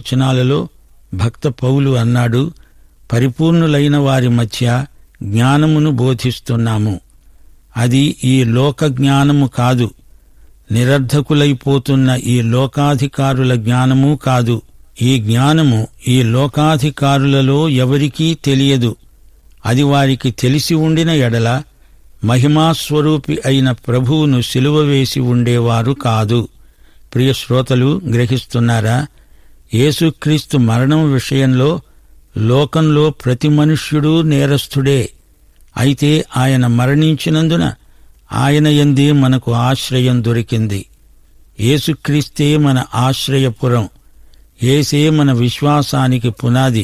వచనాలలో భక్త పౌలు అన్నాడు పరిపూర్ణులైన వారి మధ్య జ్ఞానమును బోధిస్తున్నాము అది ఈ లోక జ్ఞానము కాదు నిరర్ధకులైపోతున్న ఈ లోకాధికారుల జ్ఞానము కాదు ఈ జ్ఞానము ఈ లోకాధికారులలో ఎవరికీ తెలియదు అది వారికి తెలిసి ఉండిన ఎడల మహిమాస్వరూపి అయిన ప్రభువును సిలువ వేసి ఉండేవారు కాదు ప్రియ శ్రోతలు గ్రహిస్తున్నారా యేసుక్రీస్తు మరణం విషయంలో లోకంలో ప్రతి మనుష్యుడు నేరస్థుడే అయితే ఆయన మరణించినందున ఆయన ఎందే మనకు ఆశ్రయం దొరికింది యేసుక్రీస్తే మన ఆశ్రయపురం ఏసే మన విశ్వాసానికి పునాది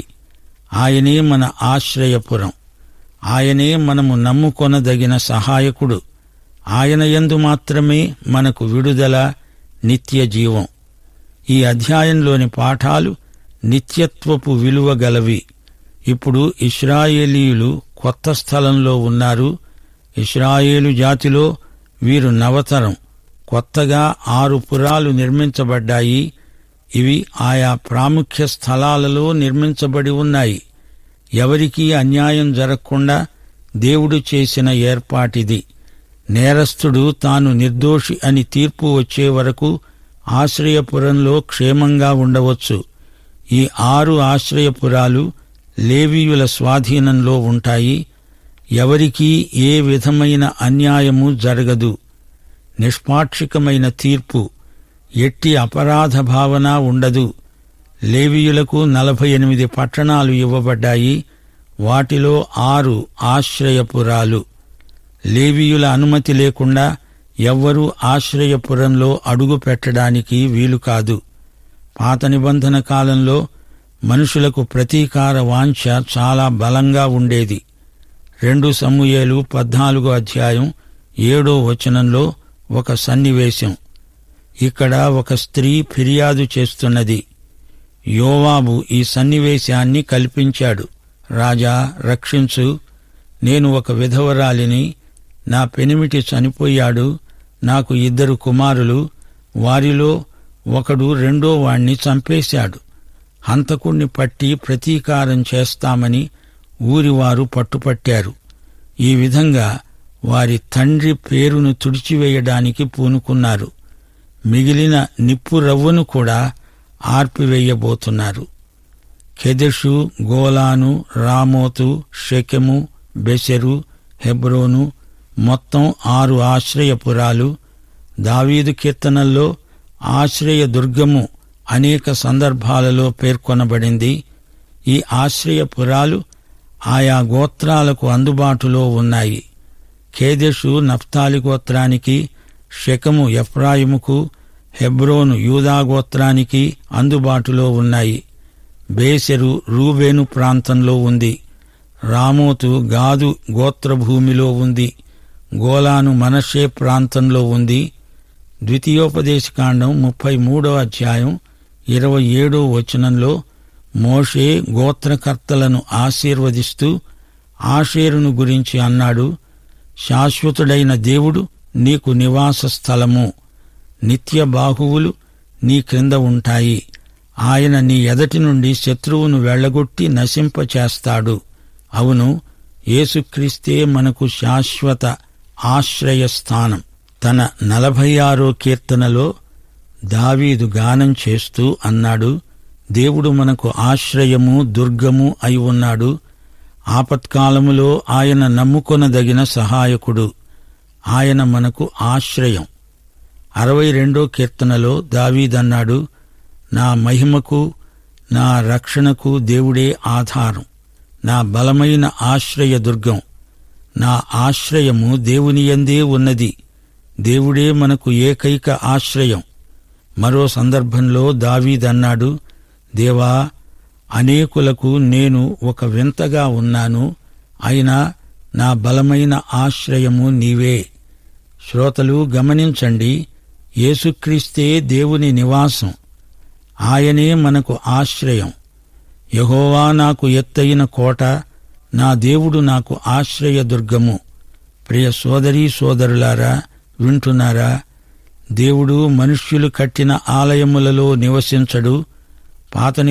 ఆయనే మన ఆశ్రయపురం ఆయనే మనము నమ్ముకొనదగిన సహాయకుడు ఆయన యందు మాత్రమే మనకు విడుదల నిత్య జీవం ఈ అధ్యాయంలోని పాఠాలు నిత్యత్వపు విలువ గలవి ఇప్పుడు ఇస్రాయేలీయులు కొత్త స్థలంలో ఉన్నారు ఇస్రాయేలు జాతిలో వీరు నవతరం కొత్తగా ఆరు పురాలు నిర్మించబడ్డాయి ఇవి ఆయా ప్రాముఖ్య స్థలాలలో నిర్మించబడి ఉన్నాయి ఎవరికీ అన్యాయం జరగకుండా దేవుడు చేసిన ఏర్పాటిది నేరస్తుడు తాను నిర్దోషి అని తీర్పు వచ్చే వరకు ఆశ్రయపురంలో క్షేమంగా ఉండవచ్చు ఈ ఆరు ఆశ్రయపురాలు లేవీయుల స్వాధీనంలో ఉంటాయి ఎవరికీ ఏ విధమైన అన్యాయము జరగదు నిష్పాక్షికమైన తీర్పు ఎట్టి అపరాధ భావన ఉండదు లేవీయులకు నలభై ఎనిమిది పట్టణాలు ఇవ్వబడ్డాయి వాటిలో ఆరు ఆశ్రయపురాలు లేవీయుల అనుమతి లేకుండా ఎవ్వరూ ఆశ్రయపురంలో అడుగు పెట్టడానికి వీలు కాదు పాత నిబంధన కాలంలో మనుషులకు ప్రతీకార వాంఛ చాలా బలంగా ఉండేది రెండు సమూయేలు పద్నాలుగో అధ్యాయం ఏడో వచనంలో ఒక సన్నివేశం ఇక్కడ ఒక స్త్రీ ఫిర్యాదు చేస్తున్నది యోవాబు ఈ సన్నివేశాన్ని కల్పించాడు రాజా రక్షించు నేను ఒక విధవరాలిని నా పెనిమిటి చనిపోయాడు నాకు ఇద్దరు కుమారులు వారిలో ఒకడు రెండో వాణ్ణి చంపేశాడు హంతకుణ్ణి పట్టి ప్రతీకారం చేస్తామని ఊరివారు పట్టుపట్టారు ఈ విధంగా వారి తండ్రి పేరును తుడిచివేయడానికి పూనుకున్నారు మిగిలిన నిప్పు రవ్వను కూడా ఆర్పివేయబోతున్నారు కెదెషు గోలాను రామోతు షెకెము బెసెరు హెబ్రోను మొత్తం ఆరు ఆశ్రయపురాలు దావీదు కీర్తనల్లో ఆశ్రయ దుర్గము అనేక సందర్భాలలో పేర్కొనబడింది ఈ ఆశ్రయపురాలు ఆయా గోత్రాలకు అందుబాటులో ఉన్నాయి ఖేదెషు నఫ్తాలి గోత్రానికి షెకము ఎఫ్రాయిముకు హెబ్రోను యూదా గోత్రానికి అందుబాటులో ఉన్నాయి బేసెరు రూబేను ప్రాంతంలో ఉంది రామోతు గాదు గోత్రభూమిలో ఉంది గోలాను మనషే ప్రాంతంలో ఉంది ద్వితీయోపదేశకాండం ముప్పై మూడో అధ్యాయం ఇరవై ఏడో వచనంలో మోషే గోత్రకర్తలను ఆశీర్వదిస్తూ ఆషేరును గురించి అన్నాడు శాశ్వతుడైన దేవుడు నీకు నివాస స్థలము నిత్య బాహువులు నీ క్రింద ఉంటాయి ఆయన నీ ఎదటి నుండి శత్రువును వెళ్లగొట్టి నశింపచేస్తాడు అవును యేసుక్రీస్తే మనకు శాశ్వత ఆశ్రయస్థానం తన నలభై ఆరో కీర్తనలో దావీదు గానం చేస్తూ అన్నాడు దేవుడు మనకు ఆశ్రయము దుర్గము అయి ఉన్నాడు ఆపత్కాలములో ఆయన నమ్ముకొనదగిన సహాయకుడు ఆయన మనకు ఆశ్రయం అరవై రెండో కీర్తనలో దావీదన్నాడు నా మహిమకు నా రక్షణకు దేవుడే ఆధారం నా బలమైన ఆశ్రయ దుర్గం నా ఆశ్రయము దేవుని యందే ఉన్నది దేవుడే మనకు ఏకైక ఆశ్రయం మరో సందర్భంలో దావీదన్నాడు దేవా అనేకులకు నేను ఒక వింతగా ఉన్నాను అయినా నా బలమైన ఆశ్రయము నీవే శ్రోతలు గమనించండి యేసుక్రీస్తే దేవుని నివాసం ఆయనే మనకు ఆశ్రయం యహోవా నాకు ఎత్తయిన కోట నా దేవుడు నాకు ఆశ్రయ దుర్గము ప్రియ సోదరీ సోదరులారా వింటున్నారా దేవుడు మనుష్యులు కట్టిన ఆలయములలో నివసించడు పాత